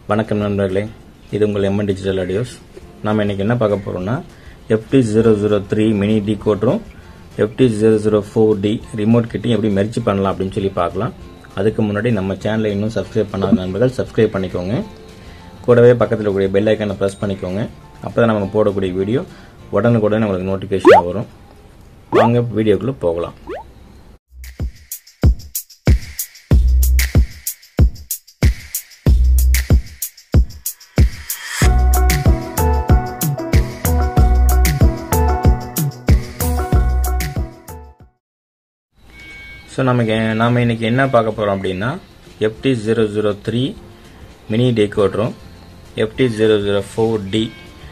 வணக்கம் நண்பர்களே இது உங்கள் எம்என் டிஜிட்டல் ஆடியோஸ் நாம் இன்னைக்கு என்ன பார்க்க போறோம்னா FT zero zero three mini D கோட்ரும் FT zero zero four D remote கிட்டையும் எப்படி மெர்ச்சி பண்ணலாம் அப்படின்னு சொல்லி பார்க்கலாம் அதுக்கு முன்னாடி நம்ம சேனலை இன்னும் சப்ஸ்கிரைப் பண்ணாத நண்பர்கள் சப்ஸ்கிரைப் பண்ணிக்கோங்க கூடவே பக்கத்தில் இருக்கக்கூடிய பெல் ஐக்கானை ப்ரெஸ் பண்ணிக்கோங்க அப்போ தான் நம்ம போடக்கூடிய வீடியோ உடனுக்குடனே உங்களுக்கு நோட்டிஃபிகேஷன் வரும் வாங்க வீடியோக்குள்ளே போகலாம் ஸோ நமக்கு நாம் இன்னைக்கு என்ன பார்க்க போகிறோம் அப்படின்னா FT zero zero three mini டேக்கோட்ரும் FT zero zero four D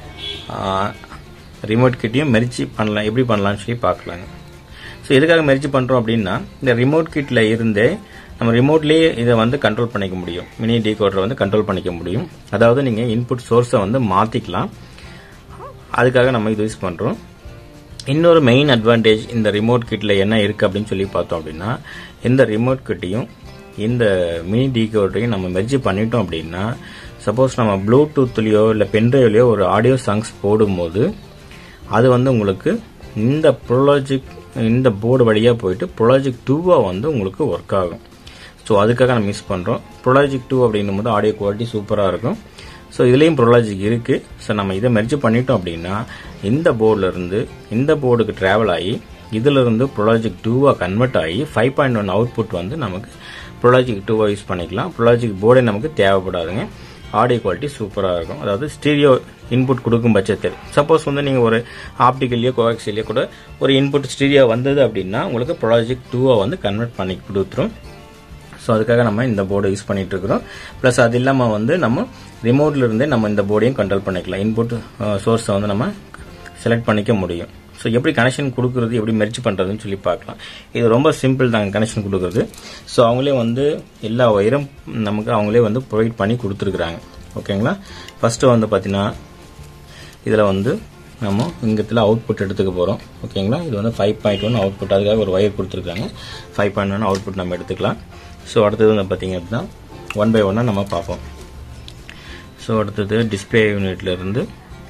remote கிட்டையும் மெரிச்சி பண்ணலாம் எப்படி பண்ணலாம்னு சொல்லி பார்க்கலாங்க ஸோ எதுக்காக மெரிச்சி பண்ணுறோம் அப்படின்னா இந்த ரிமோட் கிட்டில் இருந்தே நம்ம ரிமோட்லேயே இதை வந்து கண்ட்ரோல் பண்ணிக்க முடியும் மினி டீகோடரை வந்து கண்ட்ரோல் பண்ணிக்க முடியும் அதாவது நீங்கள் இன்புட் சோர்ஸை வந்து மாற்றிக்கலாம் அதுக்காக நம்ம இது யூஸ் பண்ணுறோம் இன்னொரு மெயின் அட்வான்டேஜ் இந்த ரிமோட் கிட்டில் என்ன இருக்குது அப்படின்னு சொல்லி பார்த்தோம் அப்படின்னா இந்த ரிமோட் கிட்டையும் இந்த மினி டீகோடரையும் நம்ம மெர்ஜி பண்ணிட்டோம் அப்படின்னா சப்போஸ் நம்ம ப்ளூடூத்லேயோ இல்லை பென்ட்ரைவ்லையோ ஒரு ஆடியோ சாங்ஸ் போடும்போது அது வந்து உங்களுக்கு இந்த ப்ரொலாஜிக் இந்த போர்டு வழியாக போயிட்டு ப்ரொலாஜிக் டூவாக வந்து உங்களுக்கு ஒர்க் ஆகும் ஸோ அதுக்காக நம்ம மிஸ் பண்ணுறோம் ப்ரொலாஜிக் டூ அப்படின்னும் போது ஆடியோ குவாலிட்டி சூப்பராக இருக்கும் ஸோ இதுலேயும் ப்ரொலாஜிக் இருக்குது ஸோ நம்ம இதை மெர்ஜ் பண்ணிட்டோம் அப்படின்னா இந்த போர்டில் இருந்து இந்த போர்டுக்கு ட்ராவல் ஆகி இதிலிருந்து ப்ரொலாஜிக் டூவாக கன்வெர்ட் ஆகி ஃபைவ் பாயிண்ட் ஒன் அவுட்புட் வந்து நமக்கு ப்ரொலாஜிக் டூவாக யூஸ் பண்ணிக்கலாம் ப்ரொலாஜிக் போர்டே நமக்கு தேவைப்படாதுங்க ஆடியோ குவாலிட்டி சூப்பராக இருக்கும் அதாவது ஸ்டீரியோ இன்புட் கொடுக்கும் பட்சத்தில் சப்போஸ் வந்து நீங்கள் ஒரு ஆப்டிக்கல்லையோ கோவாக்சிலையோ கூட ஒரு இன்புட் ஸ்டீரியோ வந்தது அப்படின்னா உங்களுக்கு ப்ரொலாஜிக் டூவை வந்து கன்வெர்ட் பண்ணி கொடுத்துரும் ஸோ அதுக்காக நம்ம இந்த போர்டை யூஸ் பண்ணிட்டு இருக்கிறோம் ப்ளஸ் அது இல்லாமல் வந்து நம்ம ரிமோட்ல இருந்தே நம்ம இந்த போர்டையும் கண்ட்ரோல் பண்ணிக்கலாம் இன்புட் சோர்ஸை வந்து நம்ம செலக்ட் பண்ணிக்க முடியும் ஸோ எப்படி கனெக்ஷன் கொடுக்குறது எப்படி மெர்ஜ் பண்ணுறதுன்னு சொல்லி பார்க்கலாம் இது ரொம்ப சிம்பிள் தாங்க கனெக்ஷன் கொடுக்குறது ஸோ அவங்களே வந்து எல்லா ஒயரும் நமக்கு அவங்களே வந்து ப்ரொவைட் பண்ணி கொடுத்துருக்குறாங்க ஓகேங்களா ஃபஸ்ட்டு வந்து பார்த்தீங்கன்னா இதில் வந்து நம்ம இங்கத்தில் அவுட்புட் எடுத்துக்க போகிறோம் ஓகேங்களா இது வந்து ஃபைவ் பாயிண்ட் ஒன் அவுட்புட் அதுக்காக ஒரு ஒயர் கொடுத்துருக்காங்க ஃபைவ் பாயிண்ட் ஒன் அவுட்புட் நம்ம எடுத்துக்கலாம் ஸோ அடுத்தது வந்து பார்த்தீங்க அப்படின்னா ஒன் பை ஒன்னாக நம்ம பார்ப்போம் ஸோ அடுத்தது டிஸ்பிளே யூனிட்லேருந்து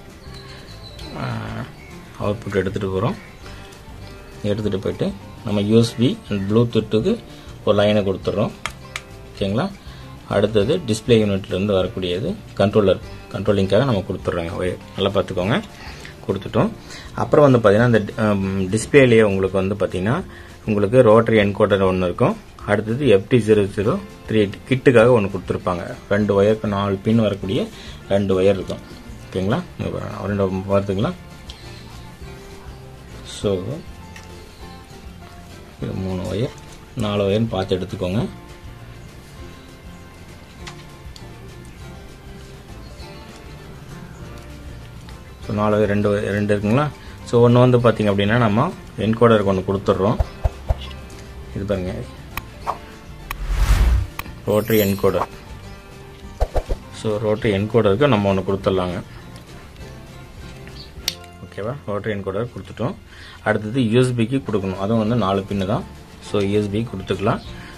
அவுட்புட் எடுத்துகிட்டு போகிறோம் எடுத்துகிட்டு போயிட்டு நம்ம யூஎஸ்பி அண்ட் ப்ளூடூத்துக்கு ஒரு லைனை கொடுத்துட்றோம் ஓகேங்களா அடுத்தது டிஸ்பிளே யூனிட்லேருந்து வரக்கூடியது கண்ட்ரோலர் கண்ட்ரோலிங்காக நம்ம கொடுத்துட்றோங்க நல்லா பார்த்துக்கோங்க கொடுத்துட்டோம் அப்புறம் வந்து பார்த்தீங்கன்னா இந்த டிஸ்பிளேலேயே உங்களுக்கு வந்து பார்த்தீங்கன்னா உங்களுக்கு ரோட்டரி என்கோடர் ஒன்று இருக்கும் அடுத்தது எஃப்டி ஜீரோ ஜீரோ த்ரீ கிட்டுக்காக ஒன்று கொடுத்துருப்பாங்க ரெண்டு ஒயருக்கு நாலு பின் வரக்கூடிய ரெண்டு ஒயர் இருக்கும் ஓகேங்களா ரெண்டு பார்த்துக்கலாம் ஸோ இது மூணு ஒயர் நாலு ஒயர்னு பார்த்து எடுத்துக்கோங்க ஸோ நாலு ஒயர் ரெண்டு ரெண்டு இருக்குங்களா ஸோ ஒன்று வந்து பார்த்தீங்க அப்படின்னா நம்ம என்கோடருக்கு ஒன்று கொடுத்துட்றோம் இது பாருங்க ரோட்டரி என்கோடர் ஸோ ரோட்டரி என்கோடருக்கு நம்ம ஒன்று கொடுத்துடலாங்க ஓகேவா ரோட்டரி என்கோடர் கொடுத்துட்டோம் அடுத்தது யூஎஸ்பிக்கு கொடுக்கணும் அதுவும் வந்து நாலு பின்னு தான் ஸோ யூஎஸ்பி கொடுத்துக்கலாம்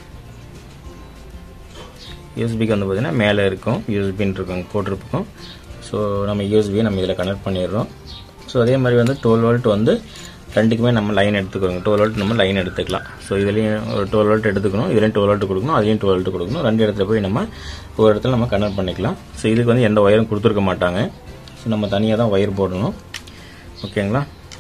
யூஎஸ்பிக்கு வந்து பார்த்தீங்கன்னா மேலே இருக்கும் யூஎஸ்பின்னு இருக்கும் போட்டிருப்போம் ஸோ நம்ம யூஎஸ்பியை நம்ம இதில் கனெக்ட் பண்ணிடுறோம் ஸோ அதே மாதிரி வந்து டுவெல் வோல்ட் வந்து ரெண்டுக்குமே நம்ம லைன் எடுத்துக்கிறோங்க டுவெல் வோல்ட் நம்ம லைன் எடுத்துக்கலாம் ஸோ இதுலேயும் ஒரு டுவெல் வோல்ட் எடுத்துக்கணும் இதுலேயும் டுவெல் வோல்ட் கொடுக்கணும் அதையும் டுவெல் வோல்ட் கொடுக்கணும் ரெண்டு இடத்துல போய் நம்ம ஒரு இடத்துல நம்ம கனெக்ட் பண்ணிக்கலாம் ஸோ இதுக்கு வந்து எந்த ஒயரும் கொடுத்துருக்க மாட்டாங்க ஸோ நம்ம தனியாக தான் ஒயர் போடணும் ஓகேங்களா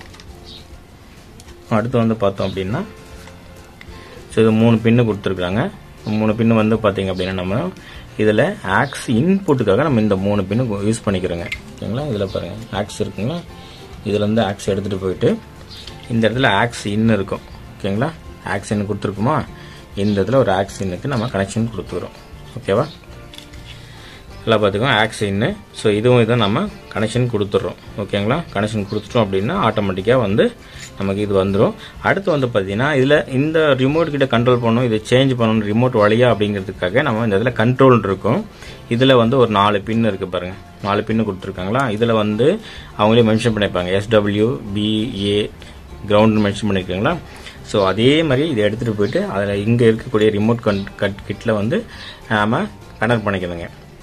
அடுத்து வந்து பார்த்தோம் அப்படின்னா ஸோ இது மூணு பின்னு கொடுத்துருக்குறாங்க மூணு பின்னு வந்து பார்த்தீங்க அப்படின்னா நம்ம இதில் ஆக்ஸ் இன்புட்டுக்காக நம்ம இந்த மூணு பின்னு யூஸ் பண்ணிக்கிறோங்க ஓகேங்களா இதில் பாருங்கள் ஆக்ஸ் இருக்குங்களா இதில் வந்து ஆக்ஸ் எடுத்துகிட்டு போயிட்டு இந்த இடத்துல ஆக்ஸ் இன் இருக்கும் ஓகேங்களா ஆக்ஸ் இன் கொடுத்துருக்குமா இந்த இடத்துல ஒரு ஆக்ஸ் இன்னுக்கு நம்ம கனெக்ஷன் கொடுத்துக்கிறோம் ஓகேவா எல்லாம் பார்த்துக்கோங்க ஆக்ஸ் இன்னு ஸோ இதுவும் இதை நம்ம கனெக்ஷன் கொடுத்துட்றோம் ஓகேங்களா கனெக்ஷன் கொடுத்துட்டோம் அப்படின்னா ஆட்டோமேட்டிக்காக வந்து நமக்கு இது வந்துடும் அடுத்து வந்து பார்த்தீங்கன்னா இதில் இந்த ரிமோட் கிட்ட கண்ட்ரோல் பண்ணணும் இதை சேஞ்ச் பண்ணணும் ரிமோட் வழியா அப்படிங்கிறதுக்காக நம்ம இந்த இதில் கண்ட்ரோல் இருக்கும் இதில் வந்து ஒரு நாலு பின் இருக்குது பாருங்கள் நாலு பின்னு கொடுத்துருக்காங்களா இதில் வந்து அவங்களே மென்ஷன் பண்ணியிருப்பாங்க எஸ்டபிள்யூ பிஏ கிரவுண்ட் மென்ஷன் பண்ணியிருக்காங்களா ஸோ அதே மாதிரி இதை எடுத்துகிட்டு போயிட்டு அதில் இங்கே இருக்கக்கூடிய ரிமோட் கன் கட் கிட்டில் வந்து நாம் கனெக்ட் பண்ணிக்கணுங்க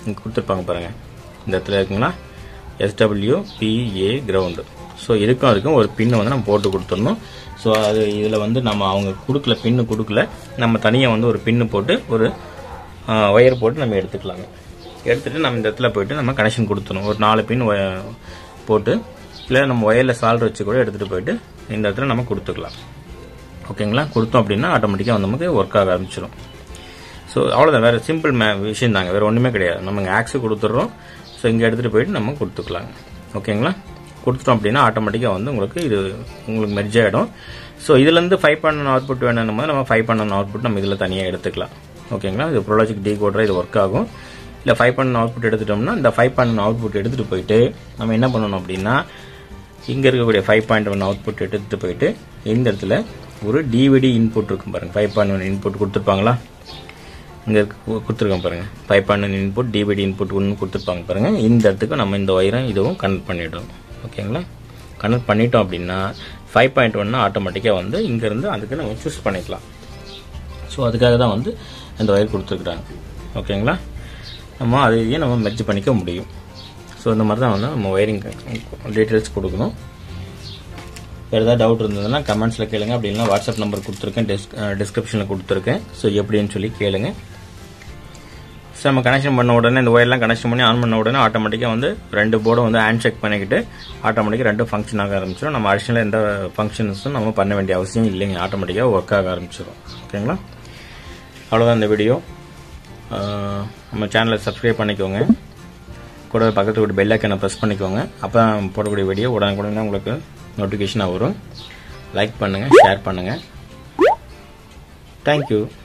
இங்கே கொடுத்துருப்பாங்க பாருங்கள் இந்த இடத்துல இருக்குங்களா எஸ்டபிள்யூ பிஏ கிரவுண்டு ஸோ இதுக்கும் அதுக்கும் ஒரு பின்னு வந்து நம்ம போட்டு கொடுத்துடணும் ஸோ அது இதில் வந்து நம்ம அவங்க கொடுக்கல பின்னு கொடுக்கல நம்ம தனியாக வந்து ஒரு பின்னு போட்டு ஒரு ஒயர் போட்டு நம்ம எடுத்துக்கலாங்க எடுத்துகிட்டு நம்ம இந்த இடத்துல போயிட்டு நம்ம கனெக்ஷன் கொடுத்துடணும் ஒரு நாலு பின் போட்டு இல்லை நம்ம ஒயரில் சால்ட் வச்சு கூட எடுத்துகிட்டு போயிட்டு இந்த இடத்துல நம்ம கொடுத்துக்கலாம் ஓகேங்களா கொடுத்தோம் அப்படின்னா ஆட்டோமேட்டிக்காக வந்து நமக்கு ஒர்க் ஆக ஆரம்பிச்சிடும் ஸோ அவ்வளோதான் வேறு சிம்பிள் மே விஷயம் தாங்க வேறு ஒன்றுமே கிடையாது நம்ம இங்கே ஆக்ஸு கொடுத்துட்றோம் ஸோ இங்கே எடுத்துகிட்டு போயிட்டு நம்ம கொடுத்துக்கலாங்க ஓகேங்களா கொடுத்துட்டோம் அப்படின்னா ஆட்டோமேட்டிக்காக வந்து உங்களுக்கு இது உங்களுக்கு மெர்ஜ் ஆகிடும் ஸோ இதுலேருந்து ஃபைவ் பண்ண அவுட்புட் வேணும் போது நம்ம ஃபைவ் பண்ண அவுட்புட் நம்ம இதில் தனியாக எடுத்துக்கலாம் ஓகேங்களா இது ப்ரோலாஜிக் டீ கோடராக இது ஒர்க் ஆகும் இல்லை ஃபைவ் பண்ண அவுட்புட் எடுத்துட்டோம்னா இந்த ஃபைவ் பண்ண அவுட்புட் எடுத்துகிட்டு போயிட்டு நம்ம என்ன பண்ணணும் அப்படின்னா இங்கே இருக்கக்கூடிய ஃபைவ் பாயிண்ட் ஒன் அவுட்புட் எடுத்துகிட்டு போயிட்டு இந்த இடத்துல ஒரு டிவிடி இன்புட் இருக்கும் பாருங்கள் ஃபைவ் பாயிண்ட் ஒன் இன்புட் கொடுத்துருப்பாங்களா இங்கே கொடுத்துருக்கோம் பாருங்கள் five point one input DVD input ஒன்று கொடுத்துருப்பாங்க பாருங்கள் இந்த இடத்துக்கு நம்ம இந்த ஒயரும் இதுவும் கனெக்ட் பண்ணிவிடும் ஓகேங்களா கனெக்ட் பண்ணிட்டோம் அப்படின்னா ஃபைவ் பாயிண்ட் ஒன்று ஆட்டோமேட்டிக்காக வந்து இங்கேருந்து அதுக்கு நம்ம சூஸ் பண்ணிக்கலாம் ஸோ அதுக்காக தான் வந்து இந்த ஒயர் கொடுத்துருக்குறாங்க ஓகேங்களா நம்ம அதையும் நம்ம மெர்ஜ் பண்ணிக்க முடியும் ஸோ இந்த மாதிரி தான் வந்து நம்ம ஒயரிங் டீட்டெயில்ஸ் கொடுக்கணும் வேறு ஏதாவது டவுட் இருந்ததுன்னா கமெண்ட்ஸில் கேளுங்க அப்படின்னா வாட்ஸ்அப் நம்பர் கொடுத்துருக்கேன் டிஸ்க் டிஸ்கிரிப்ஷனில் கொடுத்துருக்கேன் ஸோ எப்படின்னு சொல்லி கேளுங்க ஸோ நம்ம கனெக்ஷன் பண்ண உடனே இந்த ஒயர்லாம் கனெக்ஷன் பண்ணி ஆன் பண்ண உடனே ஆட்டோமேட்டிக்காக வந்து ரெண்டு போர்டும் வந்து ஹேண்ட் செக் பண்ணிக்கிட்டு ஆட்டோமேட்டிக்காக ரெண்டும் ஃபங்க்ஷன் ஆக ஆரம்பிச்சிடும் நம்ம அடிஷனலாக எந்த ஃபங்க்ஷன்ஸும் நம்ம பண்ண வேண்டிய அவசியம் இல்லைங்க ஆட்டோமேட்டிக்காக ஒர்க் ஆக ஆரம்பிச்சிடும் ஓகேங்களா அவ்வளோதான் இந்த வீடியோ நம்ம சேனலை சப்ஸ்கிரைப் பண்ணிக்கோங்க கூட பக்கத்து வீட்டு பெல் ஐக்கனை ப்ரெஸ் பண்ணிக்கோங்க அப்போ தான் போடக்கூடிய வீடியோ உடனுக்குடனே உங்களுக்கு நோட்டிஃபிகேஷனாக வரும் லைக் பண்ணுங்கள் ஷேர் பண்ணுங்கள் தேங்க்யூ